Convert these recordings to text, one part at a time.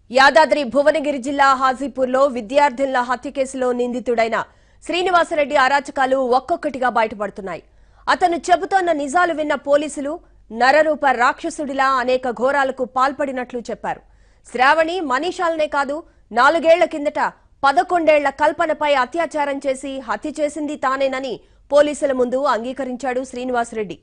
యాదాద్రి భువనగిరి జిల్లా హాజీపూర్లో విద్యార్థినుల హత్య కేసులో నిందితుడైన శ్రీనివాసరెడ్డి అరాచకాలు ఒక్కొక్కటిగా బయటపడుతున్నాయి అతను చెబుతోన్న నిజాలు విన్న పోలీసులు నరరూప రాక్షసుడిలా అనేక ఘోరాలకు పాల్పడినట్లు చెప్పారు శ్రావణి మనీషాలనే కాదు నాలుగేళ్ల కిందట పదకొండేళ్ల కల్పనపై అత్యాచారం చేసి హత్య చేసింది తానేనని పోలీసుల ముందు అంగీకరించాడు శ్రీనివాసరెడ్డి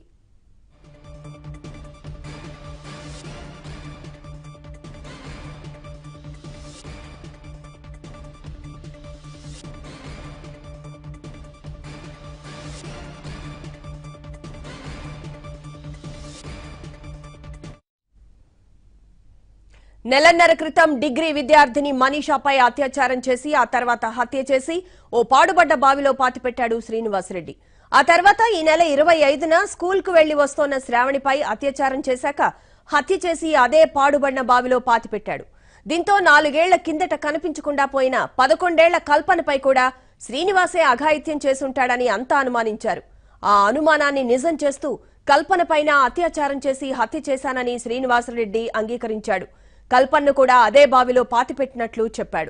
నెలన్నర క్రితం డిగ్రీ విద్యార్థిని మనీషాపై అత్యాచారం చేసి ఆ తర్వాత హత్య చేసి ఓ పాడుబడ్డ బావిలో పాతిపెట్టాడు శ్రీనివాసరెడ్డి ఆ తర్వాత ఈ నెల ఇరవై ఐదున స్కూల్ కు వెళ్లి వస్తోన్న శ్రావణిపై అత్యాచారం చేశాక హత్య చేసి అదే పాడుబడిన బావిలో పాతిపెట్టాడు దీంతో నాలుగేళ్ల కిందట కనిపించకుండా పోయిన పదకొండేళ్ల కల్పనపై కూడా శ్రీనివాసే అఘాయిత్యం చేసుంటాడని అంతా అనుమానించారు ఆ అనుమానాన్ని నిజం చేస్తూ కల్పనపైన అత్యాచారం చేసి హత్య చేశానని శ్రీనివాసరెడ్డి అంగీకరించాడు కల్పన్ను కూడా అదే బావిలో పాతిపెట్టినట్లు చెప్పాడు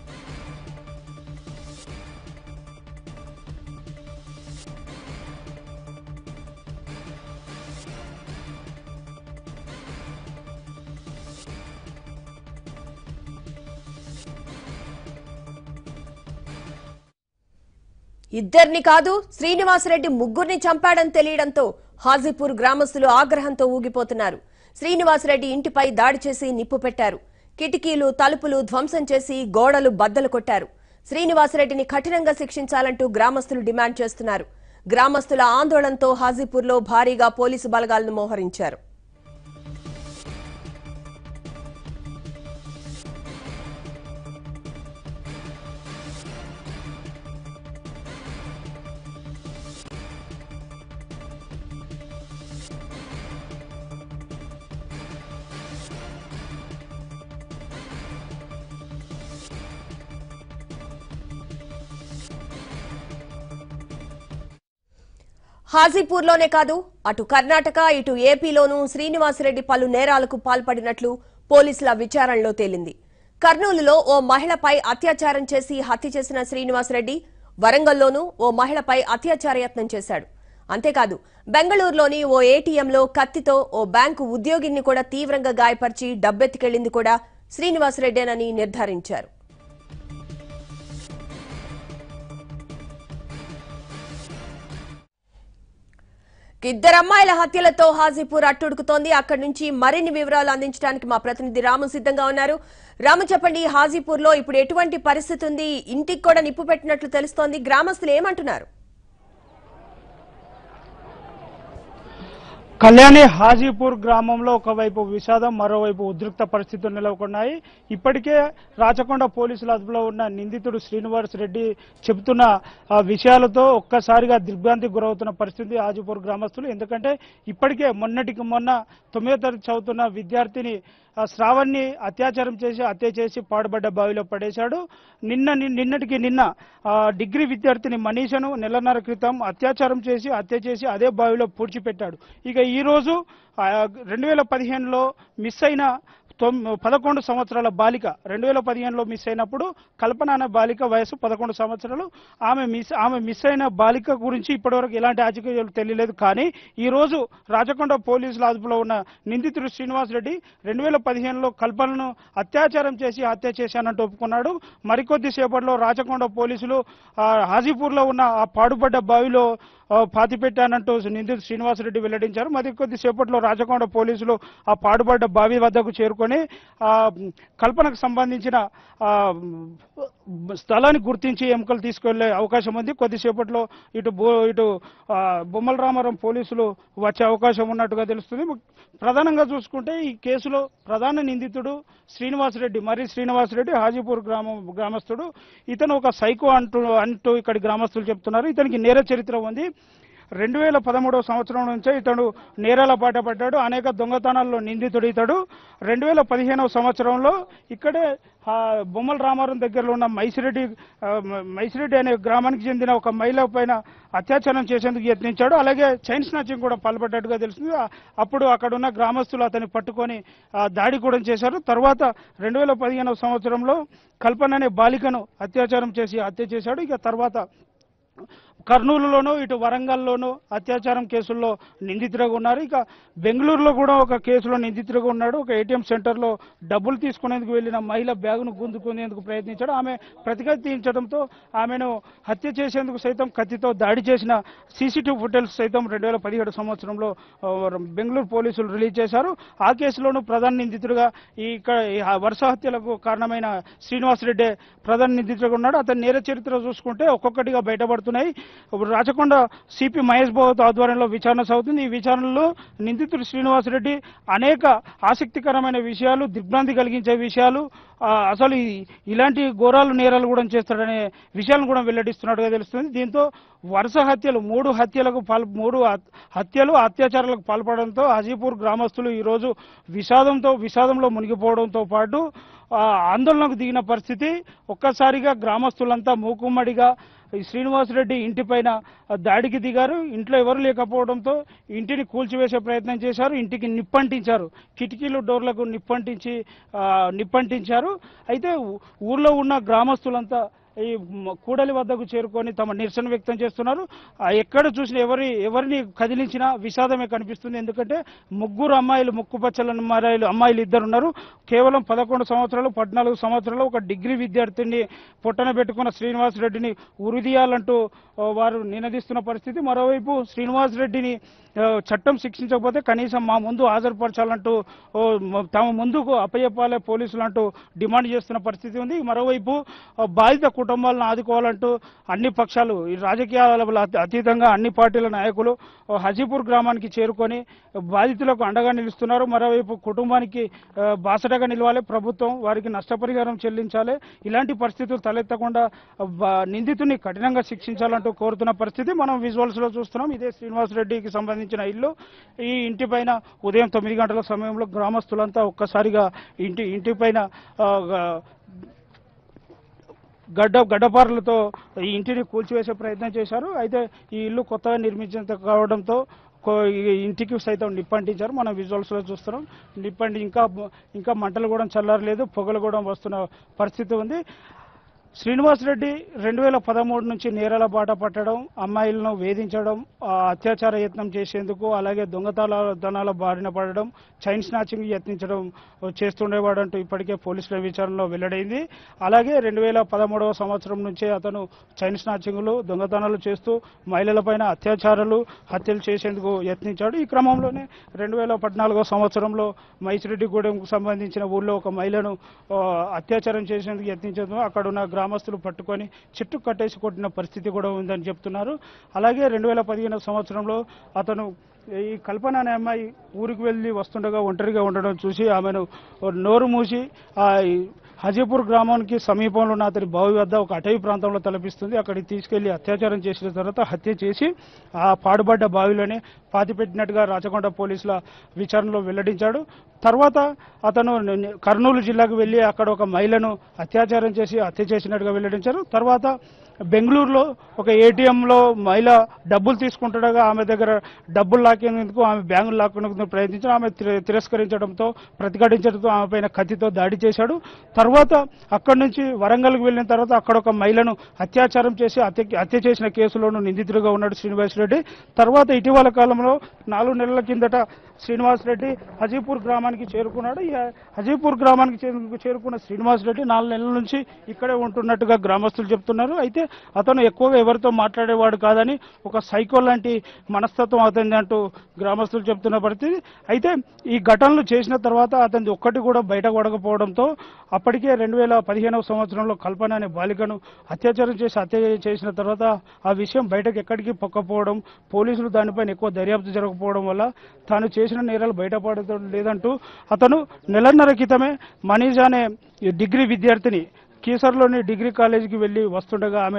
ఇద్దరిని కాదు శ్రీనివాసరెడ్డి ముగ్గురిని చంపాడని తెలియడంతో హాజీపూర్ గ్రామస్తులు ఆగ్రహంతో ఊగిపోతున్నారు శ్రీనివాసరెడ్డి ఇంటిపై దాడి చేసి నిప్పు పెట్టారు కిటికీలు తలుపులు ధ్వంసం చేసి గోడలు బద్దలు కొట్టారు శ్రీనివాసరెడ్డిని కఠినంగా శిక్షించాలంటూ గ్రామస్తులు డిమాండ్ చేస్తున్నారు గ్రామస్తుల ఆందోళనతో హాజీపూర్లో భారీగా పోలీసు బలగాలను మోహరించారు హాజీపూర్లోనే కాదు అటు కర్ణాటక ఇటు ఏపీలోనూ శ్రీనివాసరెడ్డి పలు నేరాలకు పాల్పడినట్లు పోలీసుల విచారణలో తేలింది కర్నూలులో ఓ మహిళపై అత్యాచారం చేసి హత్య చేసిన శ్రీనివాసరెడ్డి వరంగల్లోనూ ఓ మహిళపై అత్యాచార యత్నం చేశాడు అంతేకాదు బెంగళూరులోని ఓ ఏటీఎంలో కత్తితో ఓ బ్యాంకు ఉద్యోగిని కూడా తీవ్రంగా గాయపరిచి డబ్బెత్తికెళ్లింది కూడా శ్రీనివాసరెడ్డేనని నిర్ధారించారు ఇద్దరు అమ్మాయిల హత్యలతో హాజీపూర్ అట్టుడుకుతోంది అక్కడి నుంచి మరిన్ని వివరాలు అందించడానికి మా ప్రతినిధి రాము సిద్ధంగా ఉన్నారు రాము చెప్పండి హాజీపూర్ లో ఇప్పుడు ఎటువంటి పరిస్థితి ఉంది ఇంటికి కూడా నిప్పు పెట్టినట్లు తెలుస్తోంది గ్రామస్తులు ఏమంటున్నారు కళ్యాణి హాజీపూర్ గ్రామంలో ఒకవైపు విషాదం మరోవైపు ఉద్రిక్త పరిస్థితులు నెలకొన్నాయి ఇప్పటికే రాచకొండ పోలీసుల అదుపులో ఉన్న నిందితుడు శ్రీనివాస్ రెడ్డి చెబుతున్న ఆ, విషయాలతో ఒక్కసారిగా దిగ్భ్రాంతికి గురవుతున్న పరిస్థితి హాజీపూర్ గ్రామస్తులు ఎందుకంటే ఇప్పటికే మొన్నటికి మొన్న తొమ్మిదో తరగతి చదువుతున్న విద్యార్థిని ఆ, శ్రావణ్ణి అత్యాచారం చేసి హత్య చేసి పాడుబడ్డ బావిలో పడేశాడు నిన్న ని- నిన్నటికి నిన్న ఆ, డిగ్రీ విద్యార్థిని మనీషను నెలన్నర క్రితం అత్యాచారం చేసి హత్య చేసి అదే బావిలో పూడ్చిపెట్టాడు ఇక ఈ రోజు రెండు వేల పదిహేనులో మిస్ అయిన తొమ్ పదకొండు సంవత్సరాల బాలిక రెండు వేల పదిహేనులో మిస్ అయినప్పుడు కల్పన అనే బాలిక వయసు పదకొండు సంవత్సరాలు ఆమె మిస్ ఆమె మిస్ అయిన బాలిక గురించి ఇప్పటివరకు ఎలాంటి ఆచర్యాలు తెలియలేదు కానీ ఈ రోజు రాచకొండ పోలీసుల అదుపులో ఉన్న నిందితుడు శ్రీనివాస్ రెడ్డి రెండు వేల పదిహేనులో కల్పనను అత్యాచారం చేసి హత్య చేశానంటూ ఒప్పుకున్నాడు మరికొద్ది సేపట్లో రాచకొండ పోలీసులు ఆ, హాజీపూర్లో ఉన్న ఆ పాడుపడ్డ బావిలో ఆ, పాతిపెట్టానంటూ నిందితుడు శ్రీనివాసరెడ్డి వెల్లడించారు మరి కొద్ది సేపట్లో రాచకొండ పోలీసులు ఆ పాడుపడ్డ బావి వద్దకు చేరుకొని ఆ కల్పనకు సంబంధించిన ఆ, స్థలాన్ని గుర్తించి ఎముకలు తీసుకెళ్లే అవకాశం ఉంది కొద్దిసేపట్లో ఇటు బో ఇటు ఆ, బొమ్మల రామారం పోలీసులు వచ్చే అవకాశం ఉన్నట్టుగా తెలుస్తుంది ప్రధానంగా చూసుకుంటే ఈ కేసులో ప్రధాన నిందితుడు శ్రీనివాసరెడ్డి మరి శ్రీనివాసరెడ్డి హాజీపూర్ గ్రామం గ్రామస్తుడు ఇతను ఒక సైకో అంటూ అంటూ ఇక్కడి గ్రామస్తులు చెప్తున్నారు ఇతనికి నేర చరిత్ర ఉంది రెండు వేల పదమూడవ సంవత్సరం నుంచే ఇతడు నేరాల బాట పడ్డాడు అనేక దొంగతనాల్లో నిందితుడు ఇతడు రెండు వేల పదిహేనవ సంవత్సరంలో ఇక్కడే ఆ, బొమ్మల రామారం దగ్గరలో ఉన్న మైసిరెడ్డి ఆ, మ- మైసిరెడ్డి అనే గ్రామానికి చెందిన ఒక మహిళ పైన అత్యాచారం చేసేందుకు యత్నించాడు అలాగే చైన్ స్నాచింగ్ కూడా పాల్పడ్డట్టుగా తెలిసింది ఆ- అప్పుడు అక్కడ ఉన్న గ్రామస్తులు అతన్ని పట్టుకొని ఆ, దాడి కూడా చేశారు తర్వాత రెండు వేల పదిహేనవ సంవత్సరంలో కల్పన అనే బాలికను అత్యాచారం చేసి హత్య చేశాడు ఇక తర్వాత కర్నూలులోనూ ఇటు వరంగల్లోనూ అత్యాచారం కేసుల్లో నిందితుడిగా ఉన్నారు ఇక బెంగళూరులో కూడా ఒక కేసులో నిందితుడిగా ఉన్నాడు ఒక ఏటీఎం సెంటర్లో డబ్బులు తీసుకునేందుకు వెళ్ళిన మహిళ బ్యాగును గుంజుకునేందుకు ప్రయత్నించాడు ఆమె ప్రతిఘటించడంతో ఆమెను హత్య చేసేందుకు సైతం కత్తితో దాడి చేసిన సీసీటీవీ ఫుటేజ్ సైతం రెండు వేల పదిహేడు సంవత్సరంలో ఆ, బెంగళూరు పోలీసులు రిలీజ్ చేశారు ఆ కేసులోనూ ప్రధాన నిందితుడిగా ఈ ఇక్కడ ఈ ఆ వరుస హత్యలకు కారణమైన శ్రీనివాసరెడ్డి ప్రధాన నిందితుడిగా ఉన్నాడు అతని నేర చరిత్ర చూసుకుంటే ఒక్కొక్కటిగా బయటపడుతున్నాయి ఇప్పుడు రాచకొండ సిపి మహేష్ బాబు ఆధ్వర్యంలో విచారణ సాగుతుంది ఈ విచారణలో నిందితుడు శ్రీనివాసరెడ్డి అనేక ఆసక్తికరమైన విషయాలు దిగ్భ్రాంతి కలిగించే విషయాలు ఆ, అసలు ఈ- ఇలాంటి ఘోరాలు నేరాలు కూడా చేస్తాడనే విషయాలను కూడా వెల్లడిస్తున్నట్టుగా తెలుస్తుంది దీంతో వరుస హత్యలు మూడు హత్యలకు పాల్ మూడు హత్- హత్యలు అత్యాచారాలకు పాల్పడడంతో హాజీపూర్ గ్రామస్తులు ఈరోజు విషాదంతో విషాదంలో మునిగిపోవడంతో పాటు ఆ, ఆందోళనకు దిగిన పరిస్థితి ఒక్కసారిగా గ్రామస్తులంతా మూకుమ్మడిగా ఈ శ్రీనివాసరెడ్డి ఇంటిపైన దాడికి దిగారు ఇంట్లో ఎవరు లేకపోవడంతో ఇంటిని కూల్చివేసే ప్రయత్నం చేశారు ఇంటికి నిప్పంటించారు కిటికీలు డోర్లకు నిప్పంటించి ఆ, నిప్పంటించారు అయితే ఊ- ఊర్లో ఉన్న గ్రామస్తులంతా ఈ మ- కూడలి వద్దకు చేరుకొని తమ నిరసన వ్యక్తం చేస్తున్నారు ఆ, ఎక్కడ చూసినా ఎవరి ఎవరిని కదిలించినా విషాదమే కనిపిస్తుంది ఎందుకంటే ముగ్గురు అమ్మాయిలు ముక్కుపచ్చల అమ్మాయిలు అమ్మాయిలు ఇద్దరు ఉన్నారు కేవలం పదకొండు సంవత్సరాలు పద్నాలుగు సంవత్సరాలు ఒక డిగ్రీ విద్యార్థిని పొట్టన పెట్టుకున్న శ్రీనివాస్ రెడ్డిని ఉరిదీయాలంటూ ఆ, వారు నినదిస్తున్న పరిస్థితి మరోవైపు శ్రీనివాస్ రెడ్డిని ఆ, చట్టం శిక్షించకపోతే కనీసం మా ముందు హాజరుపరచాలంటూ ఓ, మ- తమ ముందుకు అప్పయ్యపాలే పోలీసులు అంటూ డిమాండ్ చేస్తున్న పరిస్థితి ఉంది మరోవైపు ఆ, బాధిత కుటుంబాలను ఆదుకోవాలంటూ అన్ని పక్షాలు ఈ రాజకీయాల అతీ- అతీతంగా అన్ని పార్టీల నాయకులు ఆ, హజీపూర్ గ్రామానికి చేరుకొని బాధితులకు అండగా నిలుస్తున్నారు మరోవైపు కుటుంబానికి ఆ, బాసటగా నిలవాలి ప్రభుత్వం వారికి నష్టపరిహారం చెల్లించాలి ఇలాంటి పరిస్థితులు తలెత్తకుండా ఆ, బా- నిందితుని కఠినంగా శిక్షించాలంటూ కోరుతున్న పరిస్థితి మనం విజువల్స్ లో చూస్తున్నాం ఇదే శ్రీనివాస్ రెడ్డికి సంబంధించిన ఇల్లు ఈ ఇంటి పైన ఉదయం తొమ్మిది గంటల సమయంలో గ్రామస్తులంతా ఒక్కసారిగా ఇంటి ఇంటి పైన ఆ, గా- గడ్డ గడ్డపారలతో ఈ ఇంటిని కూల్చివేసే ప్రయత్నం చేశారు అయితే ఈ ఇల్లు కొత్తగా నిర్మించేంత కావడంతో కో- ఈ ఇంటికి సైతం నిప్పంటించారు మనం విజువల్స్ లో చూస్తున్నాం నిప్పంటి ఇంకా ఇంకా మంటలు కూడా చల్లారలేదు పొగలు కూడా వస్తున్న పరిస్థితి ఉంది శ్రీనివాస్ రెడ్డి రెండు వేల పదమూడు నుంచి నేరాల బాట పట్టడం అమ్మాయిలను వేధించడం ఆ, అత్యాచార యత్నం చేసేందుకు అలాగే దొంగతనాల బారిన పడడం చైన్ స్నాచింగ్ యత్నించడం చేస్తుండేవాడంటూ ఇప్పటికే పోలీసుల విచారణలో వెల్లడైంది అలాగే రెండు వేల పదమూడవ సంవత్సరం నుంచే అతను చైన్ స్నాచింగ్లు దొంగతనాలు చేస్తూ మహిళలపైన అత్యాచారాలు హత్యలు చేసేందుకు యత్నించాడు ఈ క్రమంలోనే రెండు వేల పద్నాలుగో సంవత్సరంలో మైసిరెడ్డిగూడెంకు సంబంధించిన ఊళ్ళో ఒక మహిళను ఆ, అత్యాచారం చేసేందుకు యత్నించడం అక్కడ ఉన్న గ్రామస్తులు పట్టుకొని చెట్టు కట్టేసి కొట్టిన పరిస్థితి కూడా ఉందని చెప్తున్నారు అలాగే రెండు వేల పదిహేను సంవత్సరంలో అతను ఈ కల్పన అనే అమ్మాయి ఊరికి వెళ్ళి వస్తుండగా ఒంటరిగా ఉండడం చూసి ఆమెను నోరు మూసి ఆ ఈ హజీపూర్ గ్రామానికి సమీపంలో ఉన్న అతని బావి వద్ద ఒక అటవీ ప్రాంతంలో తలపిస్తుంది అక్కడికి తీసుకెళ్లి అత్యాచారం చేసిన తర్వాత హత్య చేసి ఆ పాడుబడ్డ బావిలోనే పాతిపెట్టినట్టుగా రాచకొండ పోలీసుల విచారణలో వెల్లడించాడు తర్వాత అతను ని- కర్నూలు జిల్లాకు వెళ్ళి అక్కడ ఒక మహిళను అత్యాచారం చేసి హత్య చేసినట్టుగా వెల్లడించారు తర్వాత బెంగళూరులో ఒక ఏటీఎంలో మహిళ డబ్బులు తీసుకుంటుండగా ఆమె దగ్గర డబ్బులు లాక్కేందుకు ఆమె బ్యాంకులు లాక్కునేందుకు ప్రయత్నించారు ఆమె తిర- తిరస్కరించడంతో ప్రతిఘటించడంతో ఆమె పైన కత్తితో దాడి చేశాడు తర్వాత అక్కడి నుంచి వరంగల్కి వెళ్ళిన తర్వాత అక్కడ ఒక మహిళను అత్యాచారం చేసి హత్య హత్య చేసిన కేసులోనూ నిందితుడిగా ఉన్నాడు శ్రీనివాస్ రెడ్డి తర్వాత ఇటీవల కాలంలో నాలుగు నెలల కిందట శ్రీనివాస్ రెడ్డి హజీపూర్ గ్రామానికి చేరుకున్నాడు ఈ హజీపూర్ గ్రామానికి చేరు- చేరుకున్న శ్రీనివాస్ రెడ్డి నాలుగు నెలల నుంచి ఇక్కడే ఉంటున్నట్టుగా గ్రామస్తులు చెప్తున్నారు అయితే అతను ఎక్కువగా ఎవరితో మాట్లాడేవాడు కాదని ఒక సైకో లాంటి మనస్తత్వం అతనిది అంటూ గ్రామస్తులు చెప్తున్న పరిస్థితి అయితే ఈ ఘటనలు చేసిన తర్వాత అతనిది ఒక్కటి కూడా బయట పడకపోవడంతో అప్పటికే రెండు వేల పదిహేనవ సంవత్సరంలో కల్పన అనే బాలికను అత్యాచారం చేసి హత్య చేసిన తర్వాత ఆ విషయం బయటకు ఎక్కడికి పొక్కపోవడం పోలీసులు దానిపైన ఎక్కువ దర్యాప్తు జరగకపోవడం వల్ల తాను చేసిన నేరాలు బయటపడటం లేదంటూ అతను నెలన్నర క్రితమే మనీష్ అనే డిగ్రీ విద్యార్థిని కీసర్లోని డిగ్రీ కాలేజీకి వెళ్ళి వస్తుండగా ఆమెను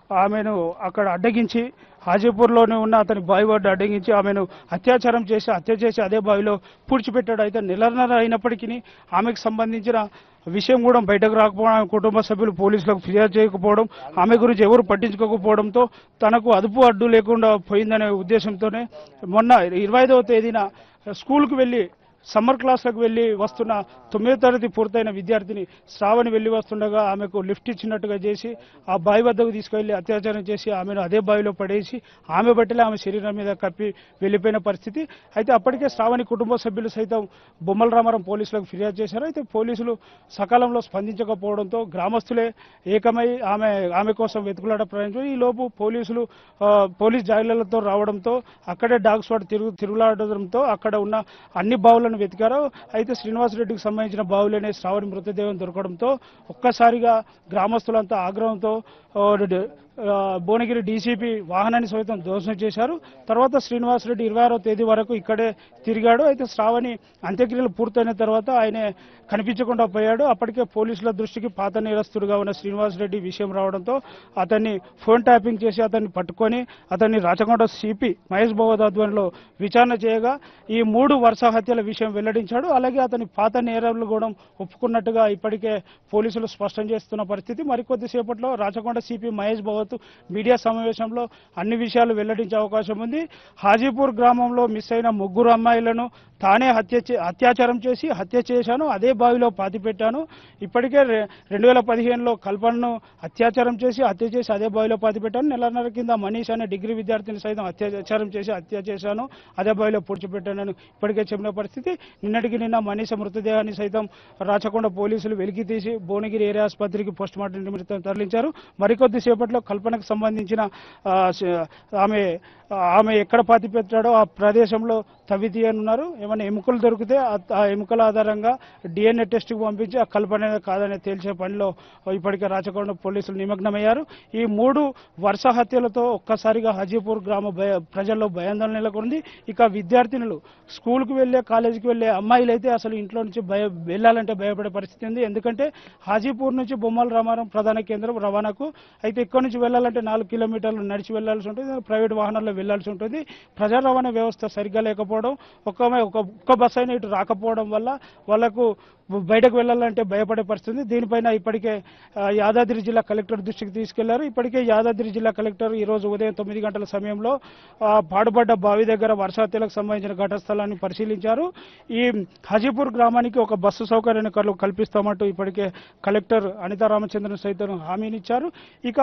ఆమెను అక్కడ అడ్డగించి హాజీపూర్లోనే ఉన్న అతని బావి వద్ద అడ్డగించి ఆమెను అత్యాచారం చేసి హత్య చేసి అదే బావిలో పూడ్చిపెట్టాడు అయితే నెలన్నర అయినప్పటికీ ఆమెకు సంబంధించిన విషయం కూడా బయటకు రాకపోవడం ఆమె కుటుంబ సభ్యులు పోలీసులకు ఫిర్యాదు చేయకపోవడం ఆమె గురించి ఎవరు పట్టించుకోకపోవడంతో తనకు అదుపు అడ్డు లేకుండా పోయిందనే ఉద్దేశంతోనే మొన్న ఇరవై ఐదవ తేదీన స్కూల్కు వెళ్ళి సమ్మర్ క్లాసులకు వెళ్ళి వస్తున్న తొమ్మిదో తరగతి పూర్తయిన విద్యార్థిని శ్రావణి వెళ్ళి వస్తుండగా ఆమెకు లిఫ్ట్ ఇచ్చినట్టుగా చేసి ఆ బావి వద్దకు తీసుకెళ్లి అత్యాచారం చేసి ఆమెను అదే బావిలో పడేసి ఆమె బట్టలే ఆమె శరీరం మీద కప్పి వెళ్ళిపోయిన పరిస్థితి అయితే అప్పటికే శ్రావణి కుటుంబ సభ్యులు సైతం బొమ్మల రామారం పోలీసులకు ఫిర్యాదు చేశారు అయితే పోలీసులు సకాలంలో స్పందించకపోవడంతో గ్రామస్తులే ఏకమై ఆమె ఆమె కోసం వెతుకులాట ప్రయాణించారు ఈ లోపు పోలీసులు ఆ, పోలీస్ జాగ్రత్తలతో రావడంతో అక్కడే డాగ్ స్వాట్ తిరుగు తిరుగులాడడంతో అక్కడ ఉన్న అన్ని బావులను వెతికారు అయితే శ్రీనివాసరెడ్డికి సంబంధించిన బావులనే శ్రావణి మృతదేహం దొరకడంతో ఒక్కసారిగా గ్రామస్తులంతా ఆగ్రహంతో ఆ, డ- ఆ, భువనగిరి డీసీపీ వాహనాన్ని సైతం దోషం చేశారు తర్వాత శ్రీనివాసరెడ్డి ఇరవై ఆరో తేదీ వరకు ఇక్కడే తిరిగాడు అయితే శ్రావణి అంత్యక్రియలు పూర్తయిన తర్వాత ఆయన కనిపించకుండా పోయాడు అప్పటికే పోలీసుల దృష్టికి పాత నేరస్తుడిగా ఉన్న శ్రీనివాసరెడ్డి విషయం రావడంతో అతన్ని ఫోన్ ట్యాపింగ్ చేసి అతన్ని పట్టుకొని అతన్ని రాచకొండ సిపి మహేష్ భగవత్ ఆధ్వర్యంలో విచారణ చేయగా ఈ మూడు వరుస హత్యల విషయం వెల్లడించాడు అలాగే అతని పాత నేరాలు కూడా ఒప్పుకున్నట్టుగా ఇప్పటికే పోలీసులు స్పష్టం చేస్తున్న పరిస్థితి మరికొద్దిసేపట్లో రాచకొండ సిపి మహేష్ భగవత్ మీడియా సమావేశంలో అన్ని విషయాలు వెల్లడించే అవకాశం ఉంది హాజీపూర్ గ్రామంలో మిస్ అయిన ముగ్గురు అమ్మాయిలను తానే హత్య చే- అత్యాచారం చేసి హత్య చేశాను అదే బావిలో పాతిపెట్టాను ఇప్పటికే రె- రెండు వేల పదిహేనులో కల్పనను అత్యాచారం చేసి హత్య చేసి అదే బావిలో పాతిపెట్టాను నెలన్నర కింద మనీష్ అనే డిగ్రీ విద్యార్థిని సైతం అత్యాచారం చేసి హత్య చేశాను అదే బావిలో పూడ్చిపెట్టానని ఇప్పటికే చెప్పిన పరిస్థితి నిన్నటికి నిన్న మనీష మృతదేహాన్ని సైతం రాచకొండ పోలీసులు వెలికి తీసి భువనగిరి ఏరియా ఆసుపత్రికి పోస్ట్ మార్టం నిమిత్తం తరలించారు మరికొద్ది సేపట్లో కల్పనకు సంబంధించిన ఆ, స- ఆమె ఆమె ఎక్కడ పాతి పెట్టాడో ఆ ప్రదేశంలో తవ్వి తీయనున్నారు ఏమైనా ఎముకలు దొరికితే ఆ- ఆ ఎముకల ఆధారంగా డిఎన్ఏ టెస్ట్కి పంపించి ఆ కల్పన కాదని తేల్చే పనిలో ఇప్పటికే రాచకొండ పోలీసులు నిమగ్నమయ్యారు ఈ మూడు వరుస హత్యలతో ఒక్కసారిగా హజీపూర్ గ్రామ భయ ప్రజల్లో భయాందోళన నెలకొంది ఇక విద్యార్థినులు స్కూల్కి వెళ్ళే కాలేజీకి వెళ్ళే అమ్మాయిలు అయితే అసలు ఇంట్లో నుంచి భయ వెళ్ళాలంటే భయపడే పరిస్థితి ఉంది ఎందుకంటే హాజీపూర్ నుంచి బొమ్మల రామారం ప్రధాన కేంద్రం రవాణాకు అయితే ఇక్కడ నుంచి వెళ్ళాలంటే నాలుగు కిలోమీటర్లు నడిచి వెళ్లాల్సి ఉంటుంది ప్రైవేట్ వాహనాల్లో వెళ్లాల్సి ఉంటుంది ప్రజా రవాణా వ్యవస్థ సరిగ్గా లేకపోవడం ఒక్క ఒక ఒక్క బస్ అయినా ఇటు రాకపోవడం వల్ల వాళ్ళకు బయటకు వెళ్ళాలంటే భయపడే పరిస్థితి ఉంది. దీనిపైన ఇప్పటికే ఆ, యాదాద్రి జిల్లా కలెక్టర్ దృష్టికి తీసుకెళ్లారు ఇప్పటికే యాదాద్రి జిల్లా కలెక్టర్ ఈ రోజు ఉదయం తొమ్మిది గంటల సమయంలో ఆ, పాడుబడ్డ బావి దగ్గర వర్షాతీలకు సంబంధించిన ఘట స్థలాన్ని పరిశీలించారు ఈ హజీపూర్ గ్రామానికి ఒక బస్సు సౌకర్యాన్ని కల్- కల్పిస్తామంటూ ఇప్పటికే కలెక్టర్ అనితా రామచంద్రన్ సైతం హామీనిచ్చారు ఇక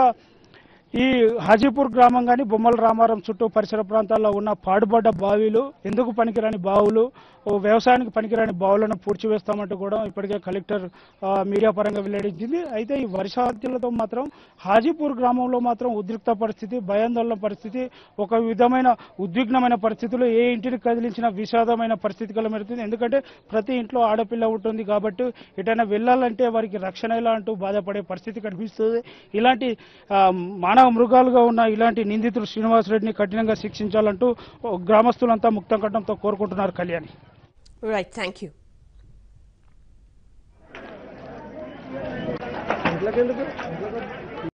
ఈ హాజీపూర్ గ్రామం కానీ బొమ్మల రామారం చుట్టూ పరిసర ప్రాంతాల్లో ఉన్న పాడుబడ్డ బావిలు ఎందుకు పనికిరాని బావులు ఓ వ్యవసాయానికి పనికిరాని బావులను పూడ్చివేస్తామంటూ కూడా ఇప్పటికే కలెక్టర్ ఆ, మీడియా పరంగా వెల్లడించింది అయితే ఈ వర్షాలతో మాత్రం హాజీపూర్ గ్రామంలో మాత్రం ఉద్రిక్త పరిస్థితి భయాందోళన పరిస్థితి ఒక విధమైన ఉద్విగ్నమైన పరిస్థితులు ఏ ఇంటిని కదిలించిన విషాదమైన పరిస్థితి కలమెడుతుంది ఎందుకంటే ప్రతి ఇంట్లో ఆడపిల్ల ఉంటుంది కాబట్టి ఎటైనా వెళ్ళాలంటే వారికి రక్షణ ఎలా అంటూ బాధపడే పరిస్థితి కనిపిస్తుంది ఇలాంటి ఆ, మానవ మృగాలుగా ఉన్న ఇలాంటి నిందితుడు శ్రీనివాసరెడ్డిని కఠినంగా శిక్షించాలంటూ ఓ గ్రామస్తులంతా ముక్తం కట్టంతో కోరుకుంటున్నారు కళ్యాణి రైట్ థ్యాంక్ యూ ఇంట్లోకి ఎందుకు ఇంట్లోకి